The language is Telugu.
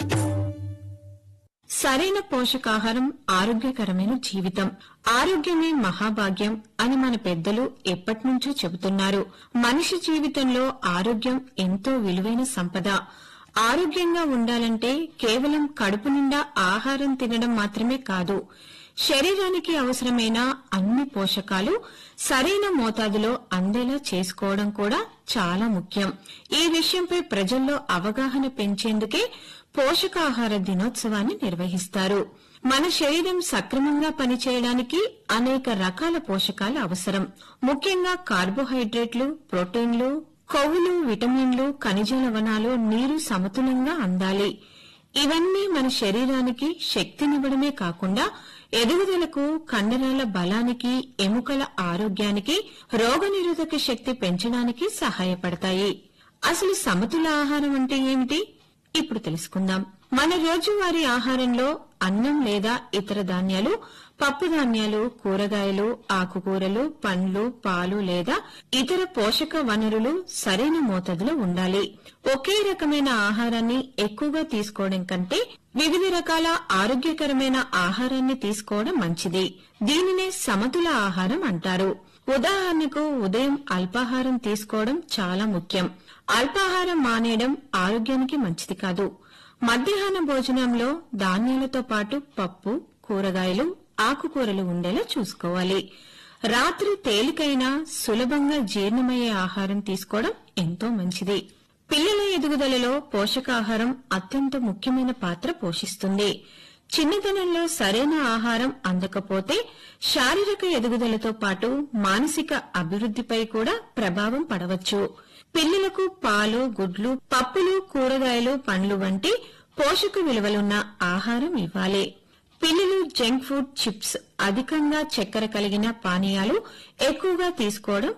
సరైన పోషకాహారం ఆరోగ్యకరమైన జీవితం ఆరోగ్యమే మహాభాగ్యం అని మన పెద్దలు ఎప్పటినుంచో చెబుతున్నారు మనిషి జీవితంలో ఆరోగ్యం ఎంతో విలువైన సంపద ఆరోగ్యంగా ఉండాలంటే కేవలం కడుపు నిండా ఆహారం తినడం మాత్రమే కాదు శరీరానికి అవసరమైన అన్ని పోషకాలు సరైన మోతాదులో అందేలా చేసుకోవడం కూడా చాలా ముఖ్యం ఈ విషయంపై ప్రజల్లో అవగాహన పెంచేందుకే పోషకాహార దినోత్సవాన్ని నిర్వహిస్తారు మన శరీరం సక్రమంగా పనిచేయడానికి అనేక రకాల పోషకాలు అవసరం ముఖ్యంగా కార్బోహైడ్రేట్లు ప్రోటీన్లు కొవ్వులు విటమిన్లు ఖనిజ లవణాలు నీరు సమతులంగా అందాలి ఇవన్నీ మన శరీరానికి శక్తినివ్వడమే కాకుండా ఎదుగుదలకు కండరాల బలానికి ఎముకల ఆరోగ్యానికి రోగనిరోధక శక్తి పెంచడానికి సహాయపడతాయి అసలు సమతుల ఆహారం అంటే ఏమిటి ఇప్పుడు తెలుసుకుందాం మన రోజువారీ ఆహారంలో అన్నం లేదా ఇతర ధాన్యాలు పప్పు ధాన్యాలు కూరగాయలు ఆకుకూరలు పండ్లు పాలు లేదా ఇతర పోషక వనరులు సరైన మోతాదులో ఉండాలి ఒకే రకమైన ఆహారాన్ని ఎక్కువగా తీసుకోవడం కంటే వివిధ రకాల ఆరోగ్యకరమైన ఆహారాన్ని తీసుకోవడం మంచిది దీనినే సమతుల ఆహారం అంటారు ఉదాహరణకు ఉదయం అల్పాహారం తీసుకోవడం చాలా ముఖ్యం అల్పాహారం మానేయడం ఆరోగ్యానికి మంచిది కాదు మధ్యాహ్న భోజనంలో ధాన్యాలతో పాటు పప్పు కూరగాయలు ఆకుకూరలు ఉండేలా చూసుకోవాలి రాత్రి తేలికైన సులభంగా జీర్ణమయ్యే ఆహారం తీసుకోవడం ఎంతో మంచిది పిల్లల ఎదుగుదలలో పోషకాహారం అత్యంత ముఖ్యమైన పాత్ర పోషిస్తుంది చిన్నతనంలో సరైన ఆహారం అందకపోతే శారీరక ఎదుగుదలతో పాటు మానసిక అభివృద్ధిపై కూడా ప్రభావం పడవచ్చు పిల్లలకు పాలు గుడ్లు పప్పులు కూరగాయలు పండ్లు వంటి పోషక విలువలున్న ఆహారం ఇవ్వాలి పిల్లలు జంక్ ఫుడ్ చిప్స్ అధికంగా చక్కెర కలిగిన పానీయాలు ఎక్కువగా తీసుకోవడం